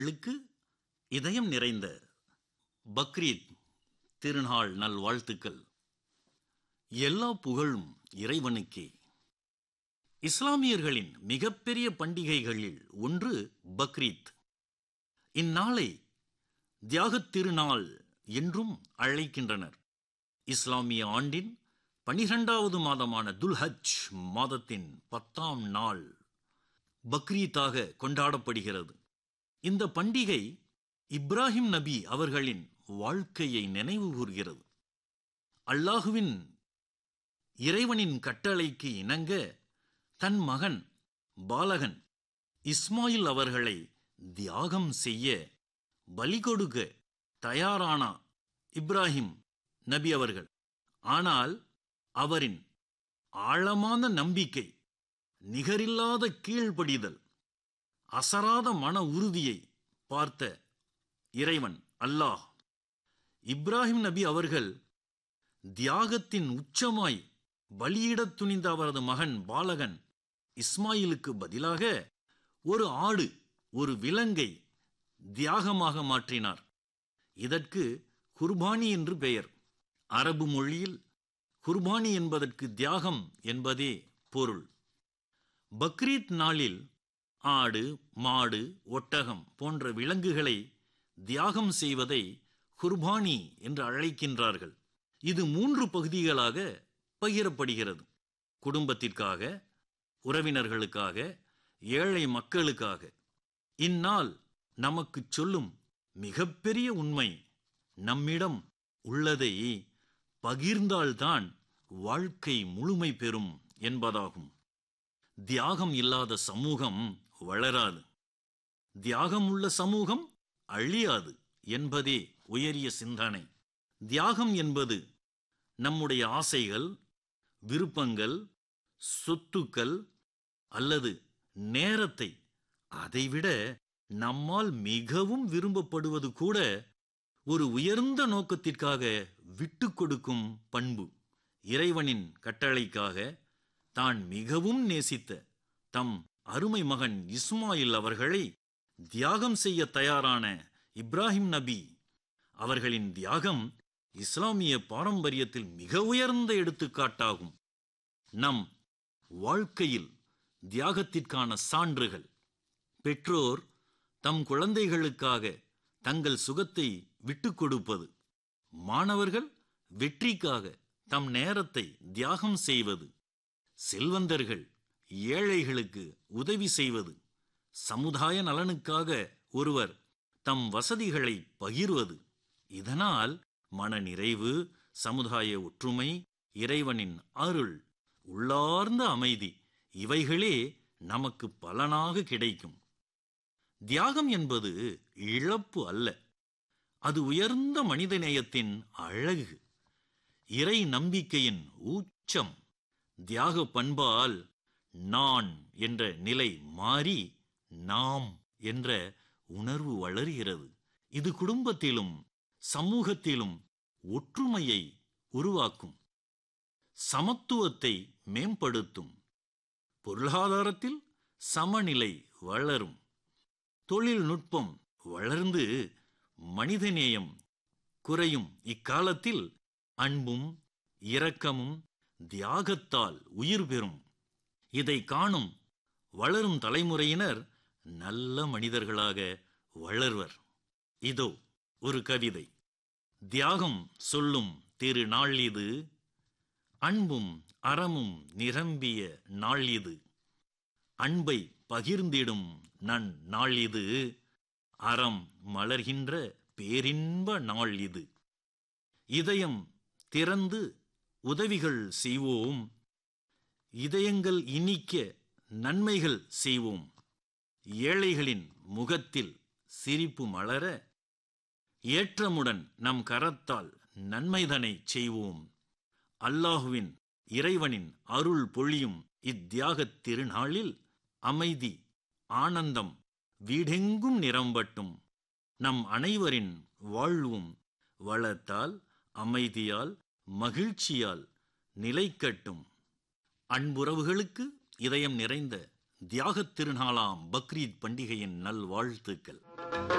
ளுக்கு இதயம் நிறைந்த பக்ரீத் திருநாள் நல்வாழ்த்துக்கள் எல்லா புகழும் இறைவனுக்கே இஸ்லாமியர்களின் மிகப்பெரிய பண்டிகைகளில் ஒன்று பக்ரீத் இந்நாளை தியாகத் திருநாள் என்றும் அழைக்கின்றனர் இஸ்லாமிய ஆண்டின் பனிரெண்டாவது மாதமான துல்ஹஜ் மாதத்தின் பத்தாம் நாள் பக்ரீத்தாக கொண்டாடப்படுகிறது இந்த பண்டிகை இப்ராஹிம் நபி அவர்களின் வாழ்க்கையை நினைவு கூர்கிறது அல்லாஹுவின் இறைவனின் கட்டளைக்கு இணங்க தன் மகன் பாலகன் இஸ்மாயில் அவர்களை தியாகம் செய்ய பலி கொடுக்க தயாரான இப்ராஹிம் நபி அவர்கள் ஆனால் அவரின் ஆழமான நம்பிக்கை நிகரில்லாத கீழ்ப்படிதல் அசராத மன உறுதியை பார்த்த இறைவன் அல்லாஹ் இப்ராஹிம் நபி அவர்கள் தியாகத்தின் உச்சமாய் பலியிடத் துணிந்த அவரது மகன் பாலகன் இஸ்மாயிலுக்கு பதிலாக ஒரு ஆடு ஒரு விலங்கை தியாகமாக மாற்றினார் இதற்கு குர்பானி என்று பெயர் அரபு மொழியில் குர்பானி என்பதற்கு தியாகம் என்பதே பொருள் பக்ரீத் நாளில் ஆடு மாடு ஒட்டகம் போன்ற விலங்குகளை தியாகம் செய்வதை குர்பானி என்று அழைக்கின்றார்கள் இது மூன்று பகுதிகளாக பகிரப்படுகிறது குடும்பத்திற்காக உறவினர்களுக்காக ஏழை மக்களுக்காக இந்நாள் நமக்குச் சொல்லும் மிகப்பெரிய உண்மை நம்மிடம் உள்ளதை பகிர்ந்தால்தான் வாழ்க்கை முழுமை பெறும் என்பதாகும் தியாகம் இல்லாத சமூகம் வளராது தியாகம் உள்ள சமூகம் அழியாது என்பதே உயரிய சிந்தனை தியாகம் என்பது நம்முடைய ஆசைகள் விருப்பங்கள் சொத்துக்கள் அல்லது நேரத்தை அதைவிட நம்மால் மிகவும் விரும்பப்படுவது கூட ஒரு உயர்ந்த நோக்கத்திற்காக விட்டு கொடுக்கும் பண்பு இறைவனின் கட்டளைக்காக தான் மிகவும் நேசித்த தம் அருமை மகன் இஸ்மாயில் அவர்களை தியாகம் செய்ய தயாரான இப்ராஹிம் நபி அவர்களின் தியாகம் இஸ்லாமிய பாரம்பரியத்தில் மிக உயர்ந்த எடுத்துக்காட்டாகும் நம் வாழ்க்கையில் தியாகத்திற்கான சான்றுகள் பெற்றோர் தம் குழந்தைகளுக்காக தங்கள் சுகத்தை விட்டுக் கொடுப்பது மாணவர்கள் வெற்றிக்காக தம் நேரத்தை தியாகம் செய்வது செல்வந்தர்கள் ஏழைகளுக்கு உதவி செய்வது சமுதாய நலனுக்காக ஒருவர் தம் வசதிகளை பகிர்வது இதனால் மனநிறைவு சமுதாய ஒற்றுமை இறைவனின் அருள் உள்ளார்ந்த அமைதி இவைகளே நமக்கு பலனாக கிடைக்கும் தியாகம் என்பது இழப்பு அல்ல அது உயர்ந்த மனிதநேயத்தின் அழகு இறை நம்பிக்கையின் ஊச்சம் தியாக பண்பால் நான் என்ற நிலை மாறி நாம் என்ற உணர்வு வளர்கிறது இது குடும்பத்திலும் சமூகத்திலும் ஒற்றுமையை உருவாக்கும் சமத்துவத்தை மேம்படுத்தும் பொருளாதாரத்தில் சமநிலை வளரும் தொழில்நுட்பம் வளர்ந்து மனிதநேயம் குறையும் இக்காலத்தில் அன்பும் இரக்கமும் தியாகத்தால் உயிர் பெறும் இதை காணும் வளரும் தலைமுறையினர் நல்ல மனிதர்களாக வளர்வர் இதோ ஒரு கவிதை தியாகம் சொல்லும் திரு நாள் இது அன்பும் அறமும் நிரம்பிய நாள் இது அன்பை பகிர்ந்திடும் நன் நாள் இது அறம் மலர்கின்ற பேரின்ப நாள் இது இதயம் திறந்து உதவிகள் செய்வோம் இதயங்கள் இனிக்க நன்மைகள் செய்வோம் ஏழைகளின் முகத்தில் சிரிப்பு மலர ஏற்றமுடன் நம் கரத்தால் நன்மைதனை செய்வோம் அல்லாஹுவின் இறைவனின் அருள் பொழியும் இத்தியாகத் திருநாளில் அமைதி ஆனந்தம் வீடெங்கும் நிரம்பட்டும் நம் அனைவரின் வாழ்வும் வளத்தால் அமைதியால் மகிழ்ச்சியால் நிலைக்கட்டும் அன்புறவுகளுக்கு இதயம் நிறைந்த தியாகத் திருநாளாம் பக்ரீத் பண்டிகையின் நல்வாழ்த்துக்கள்